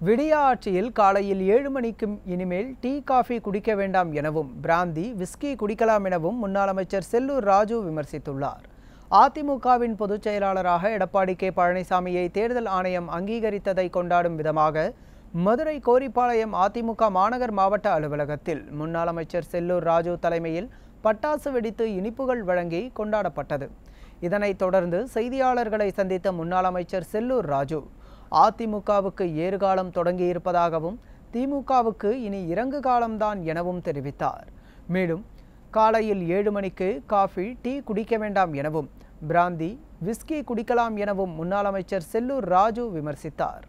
விடிய ஆட்சியில் காலையில் ஏழு மணிக்கு இனிமேல் டீ காஃபி குடிக்க வேண்டாம் எனவும் பிராந்தி விஸ்கி குடிக்கலாம் எனவும் முன்னாள் அமைச்சர் செல்லூர் ராஜு விமர்சித்துள்ளார் அதிமுகவின் பொதுச் செயலாளராக எடப்பாடி கே பழனிசாமியை தேர்தல் ஆணையம் அங்கீகரித்ததை கொண்டாடும் விதமாக மதுரை கோரிப்பாளையம் அதிமுக மாநகர் மாவட்ட அலுவலகத்தில் முன்னாள் அமைச்சர் செல்லூர் ராஜு தலைமையில் பட்டாசு வெடித்து இனிப்புகள் வழங்கி கொண்டாடப்பட்டது இதனைத் தொடர்ந்து செய்தியாளர்களை சந்தித்த முன்னாள் அமைச்சர் செல்லூர் ராஜு அதிமுகவுக்கு ஏறுகாலம் தொடங்கியிருப்பதாகவும் திமுகவுக்கு இனி இறங்கு காலம்தான் எனவும் தெரிவித்தார் மேலும் காலையில் ஏழு மணிக்கு காஃபி டீ குடிக்க வேண்டாம் எனவும் பிராந்தி விஸ்கி குடிக்கலாம் எனவும் முன்னாள் அமைச்சர் செல்லூர் ராஜு விமர்சித்தார்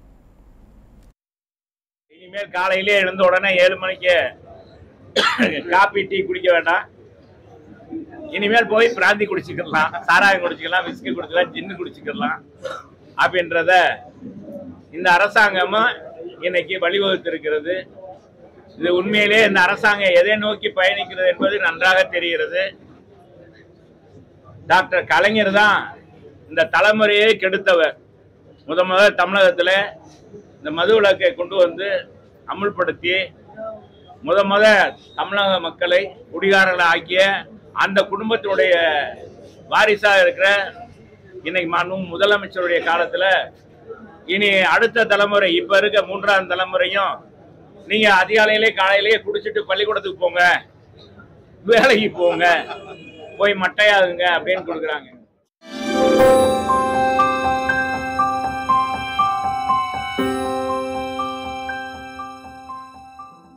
இனிமேல் காலையிலே எழுந்த உடனே ஏழு மணிக்கு காபி டீ குடிக்க வேண்டாம் இனிமேல் போய் பிராந்தி குடிச்சுக்கலாம் சாராயம் குடிச்சுக்கலாம் விஸ்கி குடிச்சுக்கலாம் ஜின்னு குடிச்சுக்கலாம் அப்படின்றத இந்த அரசாங்கமும் இன்னைக்கு வழிவகுத்திருக்கிறது இது உண்மையிலே இந்த அரசாங்கம் எதை நோக்கி பயணிக்கிறது என்பது நன்றாக தெரிகிறது டாக்டர் கலைஞர் தான் இந்த தலைமுறையை கெடுத்தவர் முத முதல் தமிழகத்தில் இந்த மது விளக்கை கொண்டு வந்து அமுல்படுத்தி முத முத தமிழக மக்களை குடிகாரர்களை ஆக்கிய அந்த குடும்பத்தினுடைய வாரிசாக இருக்கிற இன்னைக்கு மாண்பு முதலமைச்சருடைய காலத்துல இனி அடுத்த தலைமுறை இப்ப இருக்க மூன்றாம் தலைமுறையும் நீங்க அதிகாலையிலே காலையிலேயே குடிச்சிட்டு பள்ளிக்கூடத்துக்கு போங்க வேலைக்கு போங்க போய் மட்டையாகுங்க அப்படின்னு கொடுக்குறாங்க